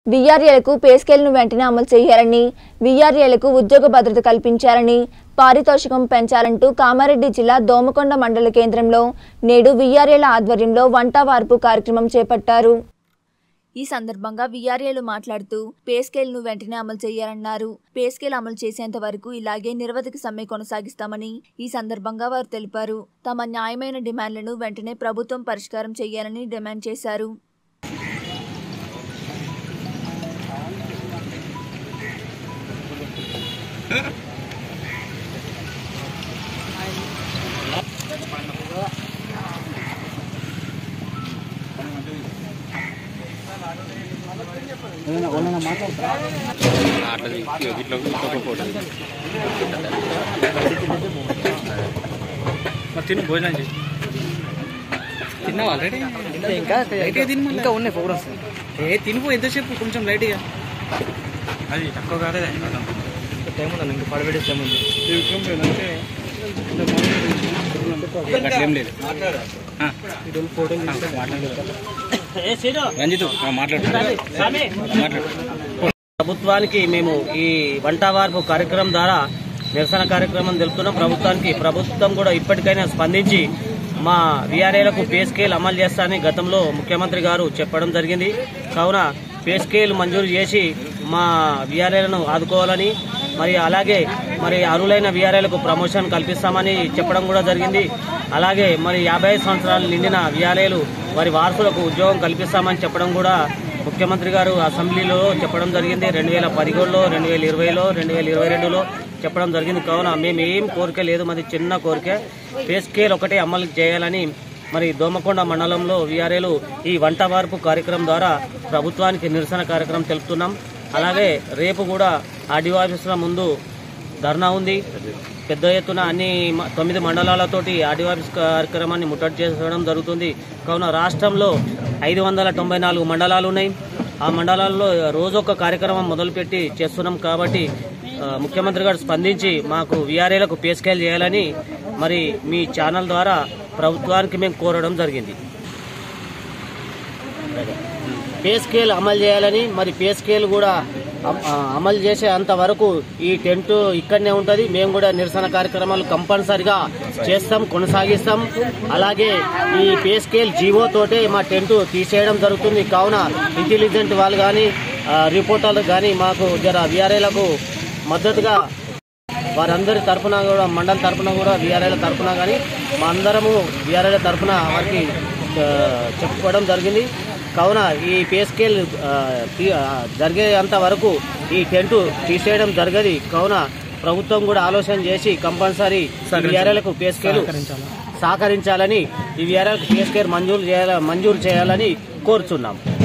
వీఆర్ఏలకు pay స్కేల్ను వెంటనే అమలు చేయాలని వీఆర్ఏలకు ఉద్యోగ భద్రత కల్పించాలని పారితోషికం పెంచాలంటూ కామారెడ్డి జిల్లా దోమకొండ మండల కేంద్రంలో నేడు వీఆర్ఏల ఆధ్వర్యంలో వంట వార్పు కార్యక్రమం చేపట్టారు ఈ సందర్భంగా వీఆర్ఏలు మాట్లాడుతూ పే స్కేల్ ను వెంటనే అమలు చేయాలన్నారు పే స్కేల్ అమలు చేసేంత వరకు ఇలాగే నిరవధిక సమ్మె కొనసాగిస్తామని ఈ సందర్భంగా వారు తెలిపారు తమ న్యాయమైన డిమాండ్లను వెంటనే ప్రభుత్వం పరిష్కారం చేయాలని డిమాండ్ చేశారు అట్లా ఇట్లా ఇంకొక ఫోటో మరి తిని భోజనం చేసి తిన్నావు ఆల్రెడీ ఇంకా లైట్గా తిని మళ్ళీ. ఇంకా ఉన్నాయి ప్రోగ్రామ్స్ ఏ తినిపో ఎంతసేపు కొంచెం లైట్గా అది తక్కువ కాలేదు టైం ఉందా ఇంకా పడబెట్టే టైం ఉంది అట్లేం లేదు ఆ. రంజిత్ ఆ, మాట్లాడు మాట్లాడు ప్రభుత్వానికి మేము ఈ వంట వార్పు కార్యక్రమం ద్వారా నిరసన కార్యక్రమం తెలుపుతున్నాం ప్రభుత్వానికి ప్రభుత్వం కూడా ఇప్పటికైనా స్పందించి మా వీఆర్ఏలకు పే స్కేల్ అమలు చేస్తానని గతంలో ముఖ్యమంత్రి గారు చెప్పడం జరిగింది కావున పే స్కేల్ మంజూరు చేసి మా వీఆర్ఏలను ఆదుకోవాలని మరి అలాగే మరి అర్హులైన వీఆర్ఏలకు ప్రమోషన్ కల్పిస్తామని చెప్పడం కూడా జరిగింది అలాగే మరి యాభై ఐదు సంవత్సరాలు నిండిన వీఆర్ఏలు వారి వారసులకు ఉద్యోగం కల్పిస్తామని చెప్పడం కూడా ముఖ్యమంత్రి గారు అసెంబ్లీలో చెప్పడం జరిగింది రెండు వేల పదిహేడులో రెండు వేల ఇరవైలో రెండు వేల ఇరవై రెండులో చెప్పడం జరిగింది కావున మేము ఏం కోరిక లేదు మాది చిన్న కోరిక పే స్కేల్ ఒకటే అమలు చేయాలని మరి దోమకొండ మండలంలో వీఆర్ఏలు ఈ వంట వార్పు కార్యక్రమం ద్వారా ప్రభుత్వానికి నిరసన కార్యక్రమం తెలుపుతున్నాం అలాగే రేపు కూడా ఆర్డీఓ ఆఫీసుల ముందు ధర్నా ఉంది పెద్ద ఎత్తున అన్ని మ- తొమ్మిది మండలాలతోటి ఆర్డీఓ ఆఫీస్ కార్యక్రమాన్ని ముట్టడి చేయడం జరుగుతుంది కావున రాష్ట్రంలో ఐదు వందల తొంభై నాలుగు మండలాలు ఉన్నాయి ఆ మండలాల్లో రోజు ఒక కార్యక్రమం మొదలుపెట్టి చేస్తున్నాం కాబట్టి ఆ, ముఖ్యమంత్రి గారు స్పందించి మాకు వీఆర్ఏలకు పే స్కేల్ చేయాలని మరి మీ ఛానల్ ద్వారా ప్రభుత్వానికి మేము కోరడం జరిగింది పే స్కేల్ అమలు చేయాలని మరి పే స్కేల్ కూడా అమ- ఆ, అమలు చేసే అంత వరకు ఈ టెంట్ ఇక్కడనే ఉంటుంది మేము కూడా నిరసన కార్యక్రమాలు కంపల్సరిగా చేస్తాం కొనసాగిస్తాం అలాగే ఈ పే స్కేల్ జీవో తోటే మా టెంట్ తీసేయడం జరుగుతుంది కావున ఇంటెలిజెంట్ వాళ్ళు కానీ రిపోర్టర్లు కానీ మాకు జర వీఆర్ఏలకు మద్దతుగా వారందరి తరఫున కూడా మండలి తరఫున కూడా వీఆర్ఐల తరఫున కానీ మా అందరము వీఆర్ఐల తరఫున వారికి ఆ, చెప్పుకోవడం జరిగింది కావున ఈ పే స్కేల్ ఆ, తీ- ఆ, జరిగేంత వరకు ఈ టెంట్ తీసేయడం జరగది కావున ప్రభుత్వం కూడా ఆలోచన చేసి కంపల్సరీ వీఆర్ఐలకు పే స్కేల్ సహకరించాలని ఈ వీఆర్ఐలకు పే స్కేల్ మంజూరు చేయాల మంజూరు చేయాలని కోరుచున్నాం